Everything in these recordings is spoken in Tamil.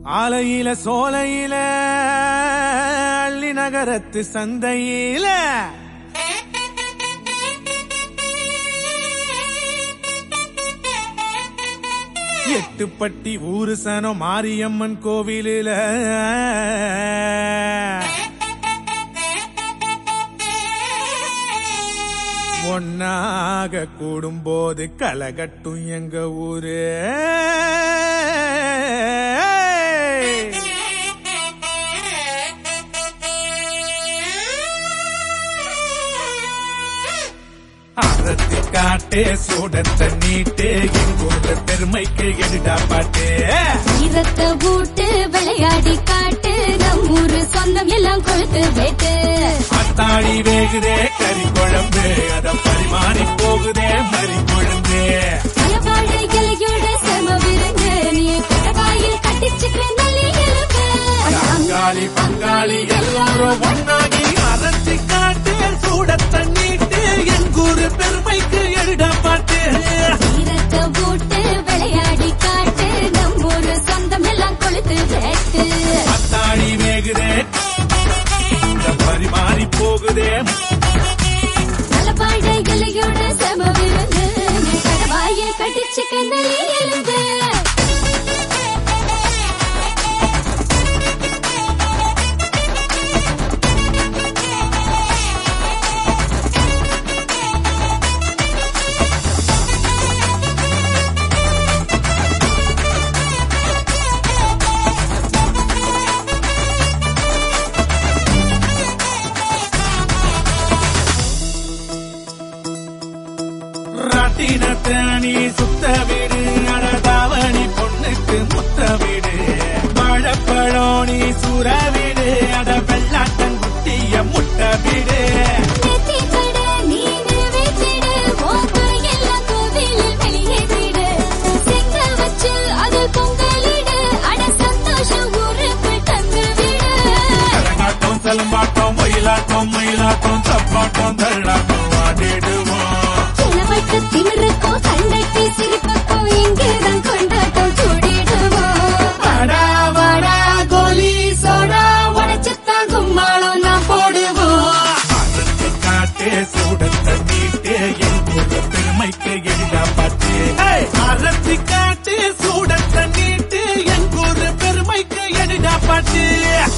ஆலையில சோலையில அள்ளி நகரத்து சந்தையில எட்டுப்பட்டி ஊரு சனம் மாரியம்மன் கோவிலில ஒன்னாக கூடும்போது கலகட்டும் எங்க ஊரு அறத்தி காட்டே சூடத்த நீட்டே எங்கூர்ல பெருமைக்கு எடுடா பாட்டே வீரத்தை பூட்டு விளையாடி காட்டு நம்மூரு சொந்தம் எல்லாம் கொழுத்து வேட்டு அத்தாடி வேகுதே கறி குழம்பு அத பரிமாறி போகுதே மறி குழம்பு மலபாடு கிளையோட செம விருந்து நீ கடவாயில் கட்டிச்சுக்க நல்லி எலும்பு பங்காளி பங்காளி எல்லாரும் ஒன்னாகி அரைச்சி காட்டு சூடத்த நீட்டு எங்கூரு பெருமைக்கு எடுடா பாட்டு வீரத்தை பூட்டு விளையாடி காட்டு நம்மூரு சொந்தம் எல்லாம் கொழுத்து வேட்டு அத்தாடி வேகுதே இந்த பரிமாறி போகுதே மலபாடு கிளையோட செம விருந்து நீ கடவாயில் கட்டிச்சுக்க நல்லி எலும்பு ராட்டினத்தானி சுத்த வீடு அடதாவணி பொண்ணுக்கு முத்த வீடு வாழப்பழோனி சூற வீடு அட வெள்ளாட்டங்குட்டிய முட்டை வீடு நெத்தி கட நீனு வச்சிடு உன் குறையெல்லாம் கோவிலில் வெளியேற்றிடு செங்க வச்சு அது பொங்கலிடு அட சந்தோஷம் ஊருக்கு தந்து விடு கரகாட்டம் செலம்பாட்டம் மயிலாட்டம் மயிலாட்டம் தப்பாட்டம் தள்ளாட்டம் ஆடிடுவோம் சிலவட்டு திமிருக்கும் கண்டட்டி சிரிப்புக்கும் இங்குதான் கொண்டாட்டம் சூடிடுவோம் வாடா வாடா கோலி சோடா உடச்சுத்தான் கும்மாளம் நான் போடுவோம் அறத்து காட்டே சூடத்த நீட்டே எங்கூர் பெருமைக்கு எடிடா பாட்டு அறத்து காட்டு சூடத்த நீட்டு எங்கூர் பெருமைக்கு எடிடா பாட்டு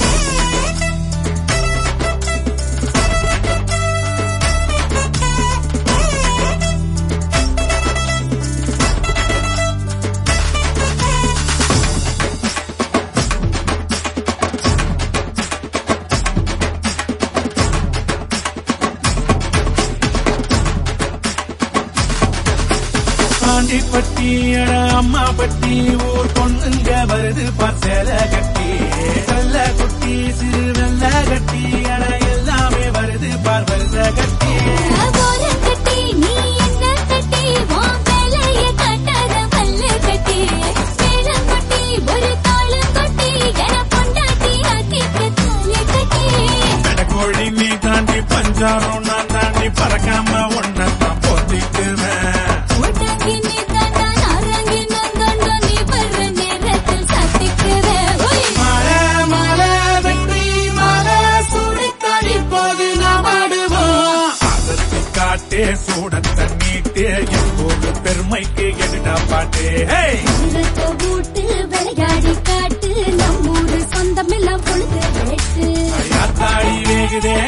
ஆண்டிப்பட்டி அட அம்மா பட்டி ஊர் பொண்ணுங்க வருது பசல கட்டி நல்ல குட்டி சிறு வெள்ள கட்டி அட எல்லாமே வருது பார் வருத கட்டி ஓரம் கட்டி நீ என்ன கட்டி உன் வேலைய காட்டாத பல்லு கட்டி மேளம் கொட்டி ஒரு தாளம் கொட்டி என பொண்டாட்டி ஆக்கிக்க தாலி கட்டி பெடகோழி நீ தாண்டி பஞ்சாரம் நான் தாண்டி பறக்காம ஒன்னதான் பொத்திக்குவேன் ஊட்டங்கி நீ தாண்டா நாரங்கி நான் தாண்டா நீ வர்ற நேரத்தில் சட்டிக்குவேன் மலை மலை வெற்றி மலை சூடித்தான் இப்போது நாம் ஆடுவோம் அதற்கு காட்டே சூடத்த நீட்டே எப்போது பெருமைக்கு எடுடா பாட்டே ஹே இருக்க வீட்டு விளையாடி காட்டு நம்மூரு சொந்தமெல்லாம் பொழுது வேட்டு யாத்தாடி வேகுதே